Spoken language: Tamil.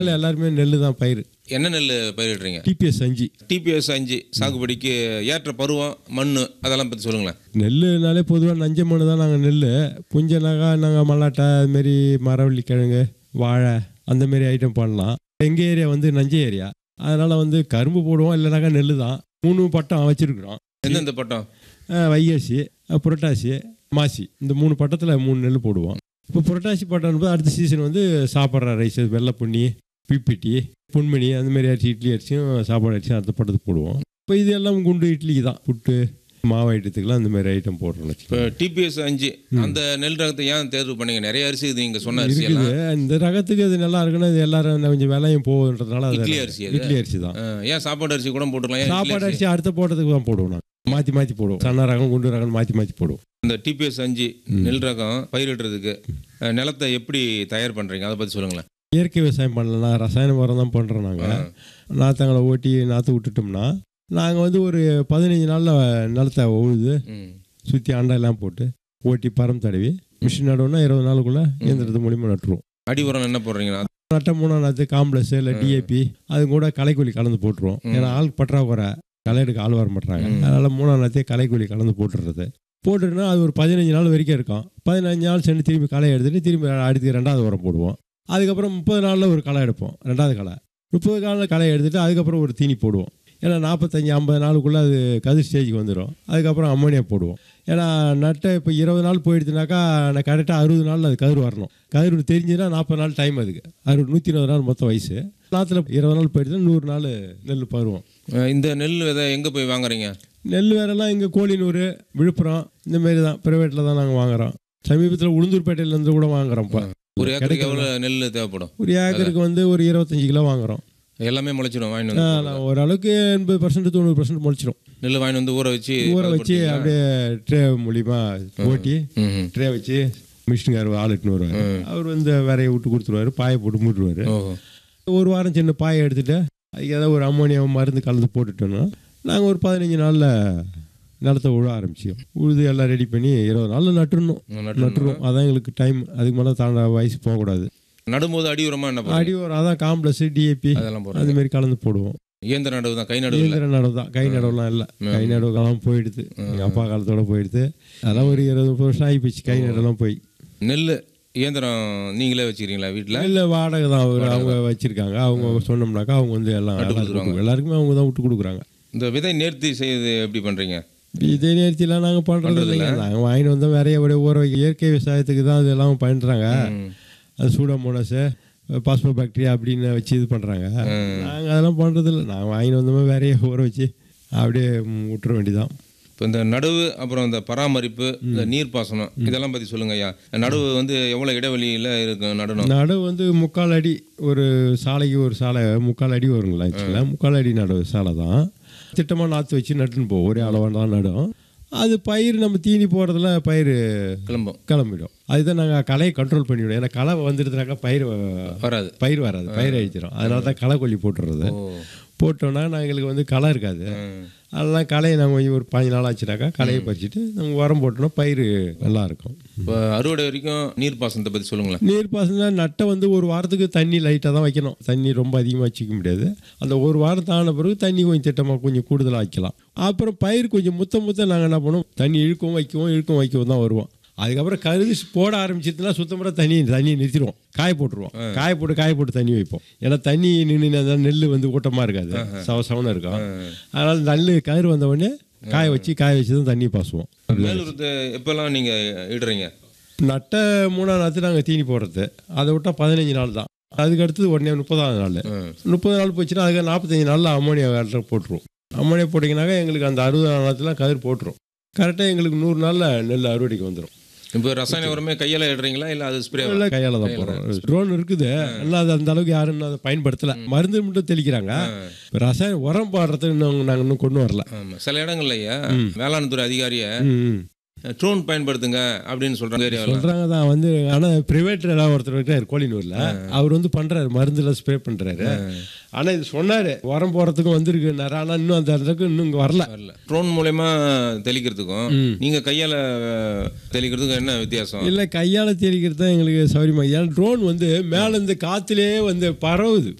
இல்லை எல்லாருமே நெல் தான் பயிர் என்ன நெல் பயிரிடுறீங்க டிபிஎஸ் அஞ்சு டிபிஎஸ் அஞ்சு சாகுபடிக்கு ஏற்ற பருவம் மண் அதெல்லாம் பற்றி சொல்லுங்களேன் நெல்லுனாலே பொதுவாக நஞ்ச மண் தான் நாங்கள் நெல் புஞ்சனாக்கா நாங்கள் மல்லாட்டை அதுமாரி மரவள்ளி கிழங்கு வாழை அந்த மாரி ஐட்டம் பண்ணலாம் எங்கள் ஏரியா வந்து நஞ்ச ஏரியா அதனால் வந்து கரும்பு போடுவோம் இல்லைனாக்கா நெல் தான் மூணு பட்டம் வச்சுருக்குறோம் எந்தெந்த பட்டம் வைகாசி அஹ் புரட்டாசி மாசி இந்த மூணு பட்டத்தில் மூணு நெல் போடுவோம் இப்போ புரட்டாசி பட்டம் அடுத்த சீசன் வந்து சாப்பிட்ற ரைஸ் வெள்ளை பொன்னி பிபிட்டி பொன்மணி அந்த மாதிரி அரிசி இட்லி அரிசியும் சாப்பாடு அரிசியும் அடுத்த பட்டத்துக்கு போடுவோம் இப்போ இது எல்லாம் குண்டு இட்லிக்கு தான் புட்டு மாவு ஐட்டத்துக்குலாம் இந்த மாதிரி ஐட்டம் போடுறோம் இப்போ டிபிஎஸ் அஞ்சு அந்த நெல் ரகத்தை ஏன் தேர்வு பண்ணீங்க நிறைய அரிசி இது நீங்கள் சொன்ன அரிசி எல்லாம் இருக்குது இந்த ரகத்துக்கு அது நல்லா இருக்குன்னா இது எல்லாரும் இன்னும் கொஞ்சம் விலையும் போகுன்றதுனால அது இட்லி அரிசி அது? இட்லி அரிசி தான் ஆ, ஏன் சாப்பாடு அரிசி கூட போட்டுக்கலாம் ஏன் இட்லி சாப்பாடு அரிசி? அரிசி அடுத்த போட்டதுக்கு தான் போடுவோம் நாங்கள் மாற்றி மாற்றி போடுவோம் சன்ன ரகம் குண்டு ரகம் மாற்றி மாற்றி போடுவோம் இந்த டிபிஎஸ் அஞ்சு நெல் ரகம் பயிரிடுறதுக்கு அஹ், நிலத்தை எப்படி தயார் பண்ணுறீங்க அதை பற்றி சொல்லுங்களேன் இயற்கை விவசாயம் பண்ணலாம் ரசாயன உரம் தான் பண்ணுறோம் நாங்கள் நாற்றங்களை ஓட்டி நாற்று விட்டுட்டோம்னா நாங்கள் வந்து ஒரு பதினஞ்சு நாளில் நிலத்தை உழுது ம் சுற்றி அண்டையெல்லாம் போட்டு ஓட்டி பரம் தடவி மிஷின் நடுவோம்னா இருபது நாளுக்குள்ளே இயந்திரத்து மூலியமாக நட்டுருவோம் அடி உரம் என்ன போடுறீங்கன்னா நட்ட மூணாம் நாற்று காம்ப்ளஸ் இல்லை டிஏபி அது கூட களைக்கொல்லி கலந்து போட்டுருவோம் ஏன்னா ஆள் பற்றாக்குறை களை எடுக்க ஆள் வர மாட்டாங்க அதனால் மூணாம் நாற்றே களைக்கொல்லி கலந்து போட்டுடுறது போட்டுட்டுனா அது ஒரு பதினஞ்சு நாள் வரைக்கும் இருக்கும் பதினஞ்சு நாள் சென்று திரும்பி களை எடுத்துட்டு திரும்பி அடுத்து ரெண்டாவது உரம் போடுவோம் அதுக்கப்புறம் முப்பது நாளில் ஒரு களை எடுப்போம் ரெண்டாவது களை முப்பது நாளில் களை எடுத்துட்டு அதுக்கப்புறம் ஒரு தீனி போடுவோம் ஏன்னா நாற்பத்தஞ்சு ஐம்பது நாளுக்குள்ளே அது கதிர் ஸ்டேஜுக்கு வந்துடும் அதுக்கப்புறம் அம்மோனியா போடுவோம் ஏன்னா நட்டை இப்போ இருபது நாள் போயிடுச்சுனாக்கா நான் கரெக்டாக அறுபது நாளில் அது கதிர் வரணும் கதிர் தெரிஞ்சுன்னா நாற்பது நாள் டைம் அதுக்கு அறுபது நூற்றி இருபது நாள் மொத்தம் வயசு நாற்றுல இருபது நாள் போயிடுச்சுன்னா நூறு நாள் நெல் பருவம் அஹ், இந்த நெல் விதை எங்கே போய் வாங்குறீங்க நெல் வேறெல்லாம் இங்கே கோழினூர் விழுப்புரம் இந்த மாதிரி தான் ப்ரைவேட்டில் தான் நாங்கள் வாங்குறோம் சமீபத்தில் உளுந்தூர்பேட்டையிலேருந்து கூட வாங்குறோம் இப்போ ஒரு ஏக்கருக்கு எவ்வளோ நெல் தேவைப்படும் ஒரு ஏக்கருக்கு வந்து ஒரு இருபத்தஞ்சு கிலோ வாங்குறோம் எல்லாமே முளைச்சிடும் வாங்கிட்டு ஆ, வந்து நான் ஓரளவுக்கு எண்பது பர்சன்ட் தொண்ணூறு பர்சன்ட் முளைச்சிடும் நெல் வாங்கிட்டு வந்து ஊற வச்சு ஊற வச்சு அப்படியே ட்ரே மூலியமா ஓட்டி ம் ட்ரே வச்சு மிஷின்கார் ஆள் இட்டுன்னு வருவார் அவர் வந்து விரைய விட்டு கொடுத்துருவாரு பாயை போட்டு மூட்டுருவாரு ஓஹோ ஒரு வாரம் சின்ன பாயை எடுத்துட்டு அதுக்கு ஏதாவது ஒரு அம்மோனியா மருந்து கலந்து போட்டுட்டோம்னா நாங்கள் ஒரு பதினஞ்சு நாளில் நிலத்தை உழ ஆரம்பிச்சோம் உழுது எல்லாம் ரெடி பண்ணி இருபது நாளில் நட்டுறணும் நட்டு நட்டுருவோம் அதான் எங்களுக்கு டைம் அதுக்கு மேலே தாண்ட வயசு போகக்கூடாது நடும்போது அடி உரமா என்ன பண்ணுறீங்க அடி ஒரு அதான் காம்ப்ளஸ் டிஏபி அதெல்லாம் போடுறோம் அது மாதிரி கலந்து போடுவோம் இயந்திர நடவு தான் கை நடவு இல்லை இயந்திர நடவு தான் கை நடவுலாம் இல்லை கை நடவுக்கெல்லாம் போயிடுது எங்கள் அப்பா காலத்தோட போயிடுது அதெல்லாம் ஒரு இருபது முப்பது வருஷம் ஆகி போச்சு கை நடவுலாம் போய் நெல் இயந்திரம் நீங்களே வச்சுக்கிறீங்களா வீட்டில் இல்லை வாடகை தான் அவர் அவங்க வச்சிருக்காங்க அவங்க சொன்னோம்னாக்கா அவங்க வந்து எல்லாம் எல்லாருக்கும் எல்லாருக்குமே அவங்க தான் விட்டு கொடுக்குறாங்க இந்த விதை நேர்த்தி செய்வது எப்படி பண்ணுறீங்க இதே நேரத்திலாம் நாங்கள் பண்ணுறது இல்லைங்க நாங்கள் வாங்கிட்டு வந்தோம் வேறைய விட ஊற வைக்க இயற்கை விவசாயத்துக்கு தான் அதெல்லாம் பண்ணுறாங்க அது சூடோமோனஸு பாஸ்போ பாக்டீரியா அப்படின்னு வச்சு இது பண்ணுறாங்க நாங்கள் அதெல்லாம் பண்ணுறது இல்லை நாங்கள் வாங்கிட்டு வந்தோமே வேறைய ஊற வச்சு அப்படியே ம், விட்டுற வேண்டியதான் இப்போ இந்த நடுவு அப்புறம் இந்த பராமரிப்பு இந்த நீர்ப்பாசனம் இதெல்லாம் பற்றி சொல்லுங்க ஐயா நடுவு வந்து எவ்வளோ இடைவெளியில் இருக்கும் நடணும் நடவு வந்து முக்கால் அடி ஒரு சாலைக்கு ஒரு சாலை முக்கால் அடி வருங்களா ஆக்சுவலாக முக்கால் அடி நடவு சாலை தான் திட்டமாக நாற்று வச்சு நட்டுன்னு போவோம் ஒரே அளவாக தான் நடும் அது பயிர் நம்ம தீனி போடுறதுல பயிர் கிளம்பும் கிளம்பிடும் அதுதான் நாங்கள் களையை கண்ட்ரோல் பண்ணிவிடும் ஏன்னா களை வந்துடுதுனாக்கா பயிர் வ- வராது பயிர் வராது பயிர் அழிச்சிடும் அதனால தான் களை கொல்லி போட்டுறது ஓ போட்டோன்னா நான் எங்களுக்கு வந்து களை இருக்காது ம். அதெல்லாம் களையை நம்ம கொஞ்சம் ஒரு பாஞ்சு நாள் ஆச்சுனாக்கா களையை பறிச்சுட்டு நம்ம உரம் போட்டோம்னா பயிர் நல்லா இருக்கும் இப்போ அறுவடை வரைக்கும் நீர்ப்பாசனத்தை பற்றி சொல்லுங்களேன் நீர் பாசனம் நட்டை வந்து ஒரு வாரத்துக்கு தண்ணி லைட்டாக தான் வைக்கணும் தண்ணி ரொம்ப அதிகமாக வச்சுக்க முடியாது அந்த ஒரு வாரம் தான பிறகு தண்ணி கொஞ்சம் திட்டமாக கொஞ்சம் கூடுதலாக வைக்கலாம் அப்புறம் பயிர் கொஞ்சம் முத்த முத்த நாங்கள் என்ன பண்ணுவோம் தண்ணி இழுக்கவும் வைக்கவும் இழுக்கவும் வைக்கவும் தான் வருவோம் அதுக்கப்புறம் கருது போட ஆரம்பிச்சதுன்னா சுத்தமாக தண்ணி தண்ணியை நிறுத்திடுவோம் காய போட்டுருவோம் காய போட்டு காய போட்டு தண்ணி வைப்போம் ஏன்னா தண்ணி நின்று நெல் வந்து ஊட்டமாக இருக்காது சவ சவனம் இருக்கும் அதனால் நெல் கயிறு வந்த உடனே காய வச்சு காய வச்சு தான் தண்ணி பாசுவோம் மேலுரத்து எப்போல்லாம் நீங்கள் இடுறீங்க நட்ட மூணாம் நாற்று நாங்கள் தீனி போடுறது அதை விட்டால் பதினஞ்சு நாள் தான் அதுக்கு அடுத்தது உடனே முப்பதாவது நாள் முப்பது நாள் போச்சுன்னா அதுக்கு நாற்பத்தஞ்சு நாளில் அம்மோனியா வேலை போட்டுருவோம் அம்மோனியா போட்டிங்கனாக்கா எங்களுக்கு அந்த அறுபது நாளத்தில் கதிர் போட்டுரும் கரெக்டாக எங்களுக்கு நூறு நாளில் நெல் அறுவடைக்கு வந்துடும் இப்போ ரசாயன உரமே கையால் இடுறீங்களா இல்லை அது ஸ்ப்ரே இல்லை கையால் தான் போடுறோம் ட்ரோன் இருக்குது ஆனால் அது அந்த அளவுக்கு யாரும் இன்னும் அதை பயன்படுத்தலை மருந்து மட்டும் தெளிக்கிறாங்க இப்ப ரசாயன உரம் போடுறது இன்னும் நாங்கள் இன்னும் கொண்டு வரல ஆமாம் சில இடங்கள்ல ஐயா வேளாண் துறை அதிகாரியை ம், ம். ட்ரோன் பயன்படுத்துங்க அப்படின்னு சொல்றாங்க ஏரியாவில் சொல்றாங்க தான் வந்து ஆனா பிரைவேட் எல்லாம் ஒருத்தர் இருக்காரு கோழினூர்ல அவர் வந்து பண்றாரு மருந்துல ஸ்ப்ரே பண்றாரு ஆனா இது சொன்னாரு உரம் போறதுக்கும் வந்திருக்குனாரு ஆனா இன்னும் அந்த இடத்துக்கு இன்னும் இங்க வரல வரல ட்ரோன் மூலயமா தெளிக்கிறதுக்கும் நீங்க கையால அஹ், தெளிக்கிறதுக்கும் என்ன வித்தியாசம் இல்ல கையால தெளிக்கிறது தான் எங்களுக்கு சௌரியமா ஏன்னா ட்ரோன் வந்து மேல இருந்து காத்துலயே வந்து பரவுது